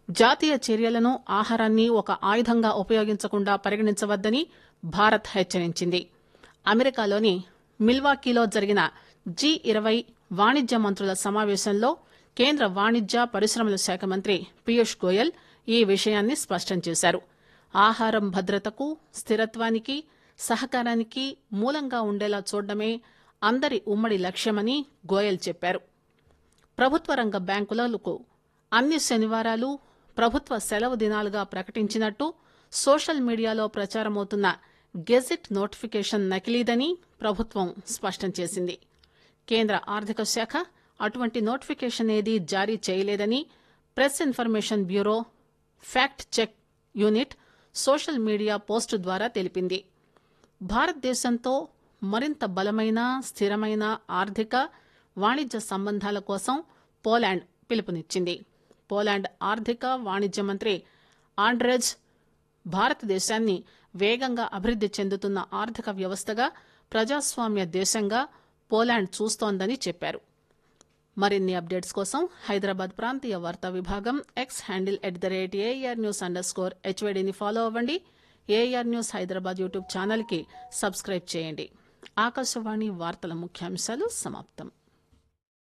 జాతీయ చర్యలను ఆహారాన్ని ఒక ఆయుధంగా ఉపయోగించకుండా పరిగణించవద్దని భారత్ హెచ్చరించింది అమెరికాలోని మిల్వాకీలో జరిగిన జీ ఇరవై వాణిజ్య మంత్రుల సమావేశంలో కేంద్ర వాణిజ్య పరిశ్రమల శాఖ మంత్రి పీయూష్ గోయల్ ఈ విషయాన్ని స్పష్టం చేశారు ఆహారం భద్రతకు స్థిరత్వానికి సహకారానికి మూలంగా ఉండేలా చూడడమే అందరి ఉమ్మడి లక్ష్యమని గోయల్ చెప్పారు ప్రభుత్వ రంగ బ్యాంకులకు అన్ని శనివారాలు ప్రభుత్వ సెలవు దినాలుగా ప్రకటించినట్టు సోషల్ మీడియాలో ప్రచారమవుతున్న గెజిట్ నోటిఫికేషన్ నకిలీదని ప్రభుత్వం స్పష్టం చేసింది కేంద్ర ఆర్థిక శాఖ అటువంటి నోటిఫికేషన్ ఏదీ జారీ చేయలేదని press information bureau fact check unit social media post ద్వారా తెలిపింది భారతదేశంతో మరింత బలమైన స్థిరమైన ఆర్థిక వాణిజ్య సంబంధాల కోసం పోలాండ్ పిలుపునిచ్చింది పోలాండ్ ఆర్థిక వాణిజ్య మంత్రి ఆండ్రెజ్ భారతదేశాన్ని వేగంగా అభివృద్ది చెందుతున్న ఆర్థిక వ్యవస్థగా ప్రజాస్వామ్య దేశంగా పోలాండ్ చూస్తోందని చెప్పారు మరిన్ని అప్డేట్స్ కోసం హైదరాబాద్ ప్రాంతీయ వార్తా విభాగం X handle at the rate AIR news underscore హెచ్వైడిని ఫాలో అవ్వండి ఏఆర్ న్యూస్ హైదరాబాద్ యూట్యూబ్ ఛానల్కి సబ్స్క్రైబ్ చేయండి ఆకాశవాణి వార్తల ముఖ్యాంశాలు సమాప్తం